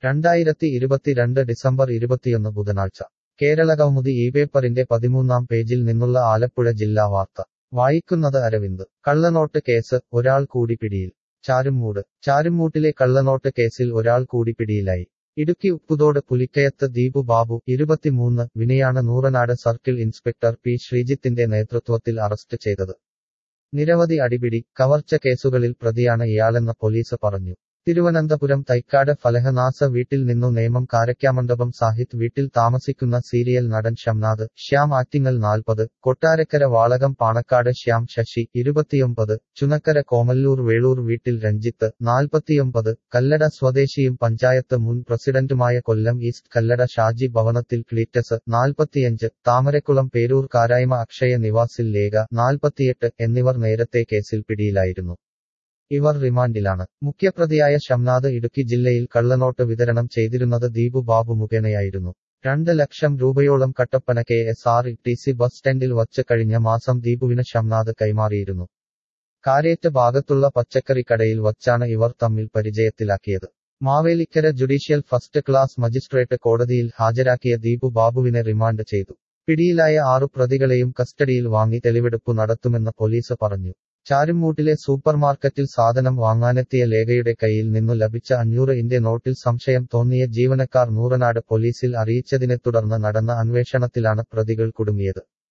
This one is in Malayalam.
രണ്ടായിരത്തി ഇരുപത്തിരണ്ട് ഡിസംബർ ഇരുപത്തിയൊന്ന് ബുധനാഴ്ച കേരളകൗമുദി ഈ പേപ്പറിന്റെ പതിമൂന്നാം പേജിൽ നിന്നുള്ള ആലപ്പുഴ ജില്ലാ വാർത്ത വായിക്കുന്നത് അരവിന്ദ് കള്ളനോട്ട് കേസ് ഒരാൾ കൂടി പിടിയിൽ ചാരുമൂട് ചാരുമൂട്ടിലെ കള്ളനോട്ട് കേസിൽ ഒരാൾ കൂടി പിടിയിലായി ഇടുക്കി ഉപ്പുതോട് പുലിക്കയത്ത് ദീപു ബാബു ഇരുപത്തിമൂന്ന് വിനെയാണ് നൂറനാട് സർക്കിൾ ഇൻസ്പെക്ടർ പി ശ്രീജിത്തിന്റെ നേതൃത്വത്തിൽ അറസ്റ്റ് ചെയ്തത് നിരവധി അടിപിടി കവർച്ച കേസുകളിൽ പ്രതിയാണ് ഇയാളെന്ന് പോലീസ് പറഞ്ഞു തിരുവനന്തപുരം തൈക്കാട് ഫലഹനാസ വീട്ടിൽ നിന്നു നേമം കാരക്കാമണ്ഡപം സാഹിത് വീട്ടിൽ താമസിക്കുന്ന സീരിയൽ നടൻ ഷംനാഥ് ശ്യാം ആറ്റിങ്ങൽ നാൽപ്പത് കൊട്ടാരക്കര വാളകം പാണക്കാട് ശ്യാം ശശി ഇരുപത്തിയൊമ്പത് ചുനക്കര കോമല്ലൂർ വേളൂർ വീട്ടിൽ രഞ്ജിത്ത് നാൽപ്പത്തിയൊമ്പത് കല്ലട സ്വദേശിയും പഞ്ചായത്ത് മുൻ പ്രസിഡന്റുമായ കൊല്ലം ഈസ്റ്റ് കല്ലട ഷാജി ഭവനത്തിൽ ക്ലീറ്റസ് നാൽപ്പത്തിയഞ്ച് താമരക്കുളം പേരൂർ കാരായ്മ അക്ഷയ നിവാസിൽ ലേഖ നാൽപ്പത്തിയെട്ട് എന്നിവർ നേരത്തെ കേസിൽ പിടിയിലായിരുന്നു ഇവർ റിമാൻഡിലാണ് മുഖ്യപ്രതിയായ ഷംനാഥ് ഇടുക്കി ജില്ലയിൽ കള്ളനോട്ട് വിതരണം ചെയ്തിരുന്നത് ദീപു ബാബു മുഖേനയായിരുന്നു രണ്ട് ലക്ഷം രൂപയോളം Kattappana K S R T C bus സ്റ്റാൻഡിൽ വച്ച് കഴിഞ്ഞ മാസം ദീപുവിന് ഷംനാഥ് കൈമാറിയിരുന്നു കാരേറ്റ് ഭാഗത്തുള്ള പച്ചക്കറി കടയിൽ വച്ചാണ് ഇവർ തമ്മിൽ പരിചയത്തിലാക്കിയത് Mavelikkara judicial first class magistrate കോടതിയിൽ ഹാജരാക്കിയ ദീപു ബാബുവിനെ റിമാൻഡ് ചെയ്തു പിടിയിലായ ആറു പ്രതികളെയും കസ്റ്റഡിയിൽ വാങ്ങി തെളിവെടുപ്പ് നടത്തുമെന്ന് പോലീസ് പറഞ്ഞു ചാരുമൂട്ടിലെ സൂപ്പർമാർക്കറ്റിൽ സാധനം വാങ്ങാനെത്തിയ ലേഖയുടെ കയ്യിൽ നിന്നു ലഭിച്ച അഞ്ഞൂറ് ഇന്ത്യ നോട്ടിൽ സംശയം തോന്നിയ ജീവനക്കാർ നൂറനാട് പോലീസിൽ അറിയിച്ചതിനെ തുടർന്ന് നടന്ന അന്വേഷണത്തിലാണ് പ്രതികൾ കുടുങ്ങിയത്